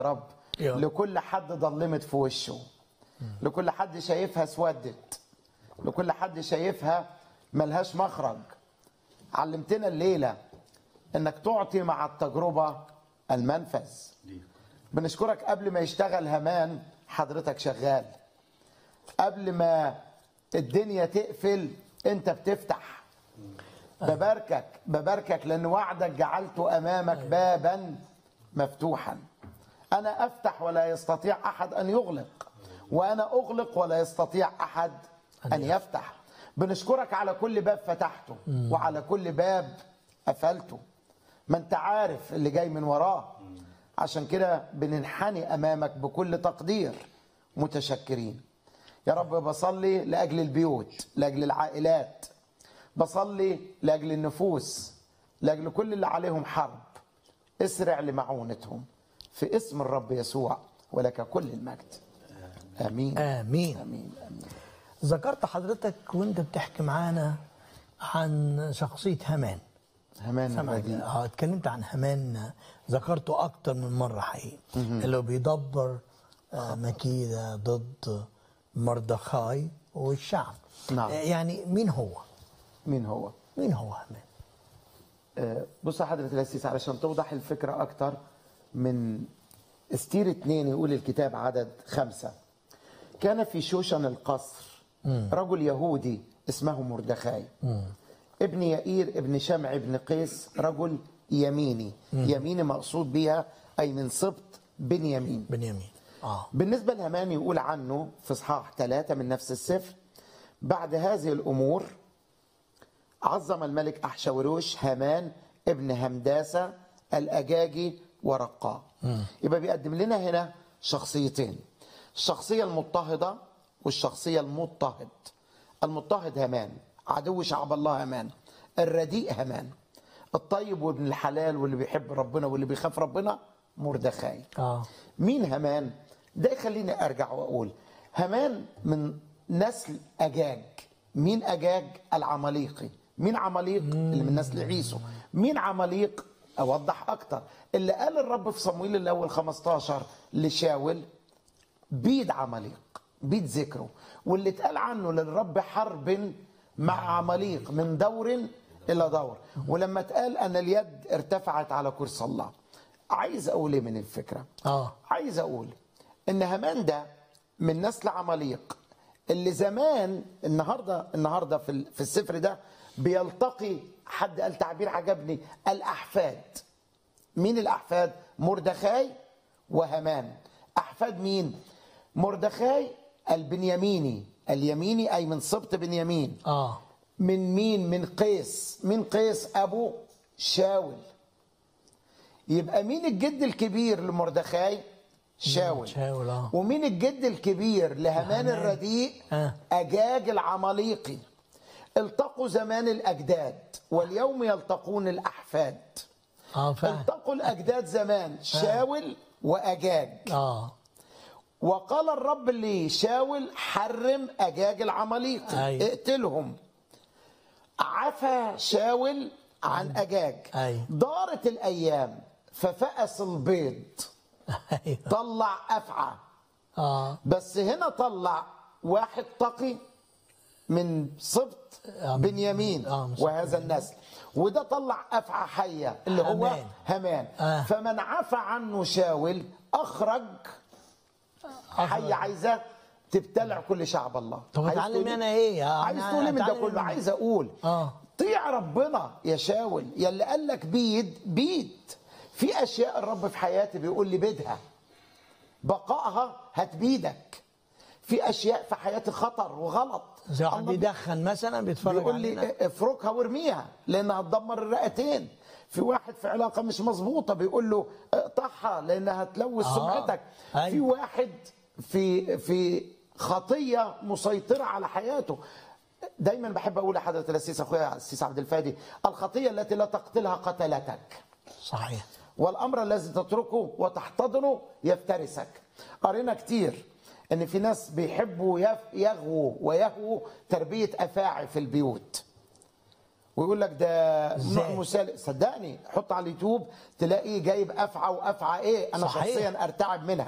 رب يا. لكل حد ضلمت في وشه لكل حد شايفها اسودت لكل حد شايفها ملهاش مخرج علمتنا الليله انك تعطي مع التجربه المنفذ بنشكرك قبل ما يشتغل همان حضرتك شغال قبل ما الدنيا تقفل انت بتفتح بباركك بباركك لان وعدك جعلته امامك بابا مفتوحا انا افتح ولا يستطيع احد ان يغلق وانا اغلق ولا يستطيع احد ان يفتح بنشكرك على كل باب فتحته وعلى كل باب قفلته ما انت عارف اللي جاي من وراه عشان كده بننحني امامك بكل تقدير متشكرين يا رب بصلي لاجل البيوت لاجل العائلات بصلي لاجل النفوس لاجل كل اللي عليهم حرب اسرع لمعونتهم في اسم الرب يسوع ولك كل المجد امين امين امين امين ذكرت حضرتك وانت بتحكي معانا عن شخصيه هامان همان سامعك الرديء اه اتكلمت عن هامان ذكرته اكتر من مره حقيقي اللي هو بيدبر آه، مكيده ضد مردخاي والشعب نعم. آه، يعني مين هو؟ مين هو مين هو هامان؟ آه، بص يا حضرة الأسيس علشان توضح الفكرة أكتر من استير اتنين يقول الكتاب عدد خمسة كان في شوشن القصر رجل يهودي اسمه مردخاي ابن يائير ابن شمع ابن قيس رجل يميني يميني مقصود بها أي من سبط بنيامين بنيامين اه بالنسبة لهامان يقول عنه في اصحاح ثلاثة من نفس السفر بعد هذه الأمور عظم الملك أحشوروش هامان ابن همداسة الأجاجي ورقاه يبقى بيقدم لنا هنا شخصيتين الشخصية المضطهدة والشخصية المضطهد المضطهد هامان عدو شعب الله هامان الرديء هامان الطيب وابن الحلال واللي بيحب ربنا واللي بيخاف ربنا مردخاي اه مين همان ده يخليني ارجع واقول همان من نسل اجاج مين اجاج العماليقي مين عماليق اللي من نسل عيسو مين عماليق اوضح اكتر اللي قال الرب في صمويل الاول 15 لشاول بيد عماليق بيد ذكره واللي اتقال عنه للرب حرب مع عماليق من دور الى دور ولما اتقال ان اليد ارتفعت على كرسي الله عايز اقول ايه من الفكره اه عايز اقول ان هامان ده من نسل عماليق اللي زمان النهارده النهارده في ال- في السفر ده بيلتقي حد قال تعبير عجبني الاحفاد مين الاحفاد مردخاي وهامان احفاد مين مردخاي البنياميني اليميني اي من سبط بنيامين اه من مين من قيس من قيس ابو شاول يبقى مين الجد الكبير لمردخاي شاول شاول اه ومين الجد الكبير لهامان لهامان. الرديء آه. اجاج العماليقي التقوا زمان الاجداد واليوم يلتقون الاحفاد اه فاهم التقوا الاجداد زمان شاول واجاج اه وقال الرب لشاول حرم اجاج العماليقي أيوة. اقتلهم عفى شاول عن اجاج أيوة. دارت الايام ففأس البيض ايوه طلع افعى اه بس هنا طلع واحد تقي من سبط آه، من- بنيامين آه، من سبط وهذا النسل وده طلع افعى حيه اللي هو هامان. همان آه. فمن عفى عنه شاول اخرج حيه عايزه تبتلع كل شعب الله طب عايز اتعلم تقول انا ايه؟ آه، عايز أنا تقول إيه من ده أتعلم كله من- عايز اقول اه طيع ربنا يا شاول يا اللي قال لك بيد بيد في اشياء الرب في حياتي بيقول لي بيدها بقائها هتبيدك في اشياء في حياتي خطر وغلط زي واحد الله بيدخن مثلا بيتفرج بيقول علينا لي افركها وارميها لانها هتدمر الرئتين في واحد في علاقه مش مظبوطه بيقول له اقطعها لانها هتلوث آه. سمعتك أيوة. في واحد في في خطيه مسيطره على حياته دايما بحب اقول لحضره الاسيس اخويا السيس عبد الفادي الخطيه التي لا تقتلها قتلتك صحيح والامر الذي تتركه وتحتضنه يفترسك قرينا كتير ان في ناس بيحبوا يف- يغووا ويهووا تربيه افاعي في البيوت ويقول لك ده نوع إزاي؟ مسالم صدقني حط على اليوتيوب تلاقي جايب افعى وافعى ايه انا صحيح. شخصيا ارتعب منها